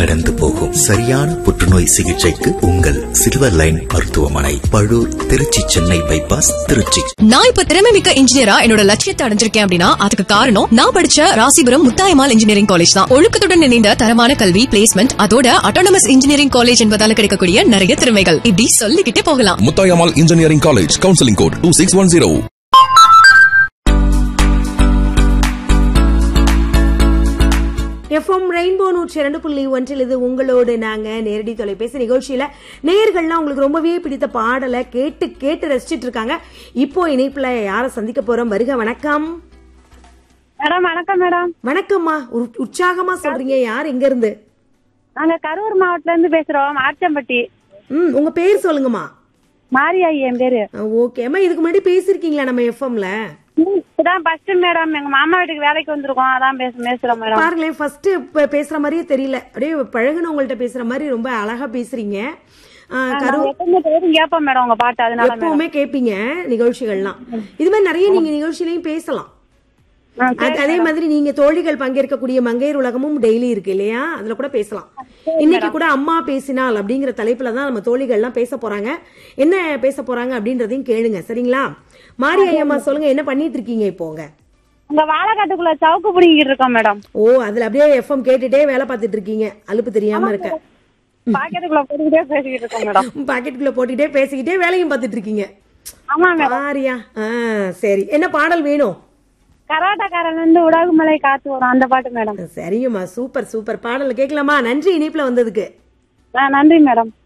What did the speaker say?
கடந்து போகும் சரியான புற்றுநோய் சிகிச்சைக்கு உங்கள் சில்வர் லைன் மருத்துவமனை பழூர் திருச்சி சென்னை பைபாஸ் திருச்சி நான் இப்ப திறமை மிக்க இன்ஜினியரா என்னோட லட்சியத்தை அடைஞ்சிருக்கேன் அப்படின்னா அதுக்கு காரணம் நான் படிச்ச ராசிபுரம் முத்தாயமால் இன்ஜினியரிங் காலேஜ் தான் ஒழுக்கத்துடன் இணைந்த தரமான கல்வி பிளேஸ்மெண்ட் அதோட அட்டானமஸ் இன்ஜினியரிங் காலேஜ் என்பதால கிடைக்கக்கூடிய நிறைய திறமைகள் இப்படி சொல்லிக்கிட்டே போகலாம் Muthayammal engineering college counselling code two six one zero FM rainbow நூற்றி இரண்டு புள்ளி ஒன்றில் இது உங்களோடு நாங்க நேரடி தொலைபேசி நிகழ்ச்சியில நேயர்கள்லாம் உங்களுக்கு ரொம்பவே பிடித்த பாடலை கேட்டு கேட்டு ரசிச்சிட்டு இருக்காங்க இப்போ இணைப்புல யாரை சந்திக்க போறோம் வருக வணக்கம் மேடம் வணக்கம் மேடம் வணக்கம்மா உற்- உற்சாகமா சொல்றீங்க யார் எங்க இருந்து நாங்க கரூர் மாவட்டத்துல இருந்து பேசுறோம் ஆச்சம்பட்டி ம் உங்க பேர் சொல்லுங்கம்மா மாரியாயி என் பேரு ஓகே அம்மா இதுக்கு முன்னாடி பேசிருக்கீங்களா நம்ம எஃப்எம்ல இதான் ஃபர்ஸ்ட் மேடம் எங்க மாமா வீட்டுக்கு வேலைக்கு வந்திருக்கோம் அதான் பேச பேசுறோம் மேடம் பாருங்களேன் ஃபர்ஸ்ட் பேசுற மாதிரியே தெரியல அப்படியே பழகுனவங்கள்ட்ட பேசுற மாதிரி ரொம்ப அழகா பேசுறீங்க ஆ, கரு நாங்க எப்பவுமே பேரும் கேட்போம் மேடம் உங்க பாட்டு அதனால மேடம் எப்பவுமே கேப்பீங்க நிகழ்ச்சிகள்லாம் இது மாதிரி நிறைய நீங்க நிகழ்ச்சியிலையும் பேசலாம் ஆ, அது- அதே மாதிரி நீங்க தோழிகள் பங்கேற்கக்கூடிய மங்கையர் உலகமும் டெய்லி இருக்கு இல்லையா அதுல கூட பேசலாம் இன்னைக்கு கூட அம்மா பேசினால் அப்படிங்கிற தலைப்புல தான் நம்ம தோழிகள்லாம் பேச போறாங்க என்ன பேச போறாங்க அப்படின்றதையும் கேளுங்க சரிங்களா மாரி ஐயம்மா சொல்லுங்க என்ன பண்ணிட்டு இருக்கீங்க இப்போங்க உங்க வாழைக்காட்டுக்குள்ள சவுக்கு பிடிங்கிட்டு இருக்கோம் மேடம் ஓ அதுல அப்படியே எஃப்எம் கேட்டுட்டே வேலை பார்த்துட்டு இருக்கீங்க அலுப்பு தெரியாம இருக்க பாக்கெட்டுக்குள்ள போட்டுக்கிட்டே பேசிக்கிட்டு இருக்கோம் மேடம் பாக்கெட்டுக்குள்ள போட்டுக்கிட்டே பேசிக்கிட்டே வேலையும் பார்த்துட்டு இருக்கீங்க ஆமா மேடம் மாரியா ஆ சரி என்ன பாடல் வேணும் கராட்டாக்காரன் இருந்து உடாகுமலை காத்து வரும் அந்த பாட்டு மேடம் சரிங்கம்மா சூப்பர் சூப்பர் பாடல் கேட்கலாமா நன்றி இணைப்புல வந்ததுக்கு ஆ, நன்றி மேடம்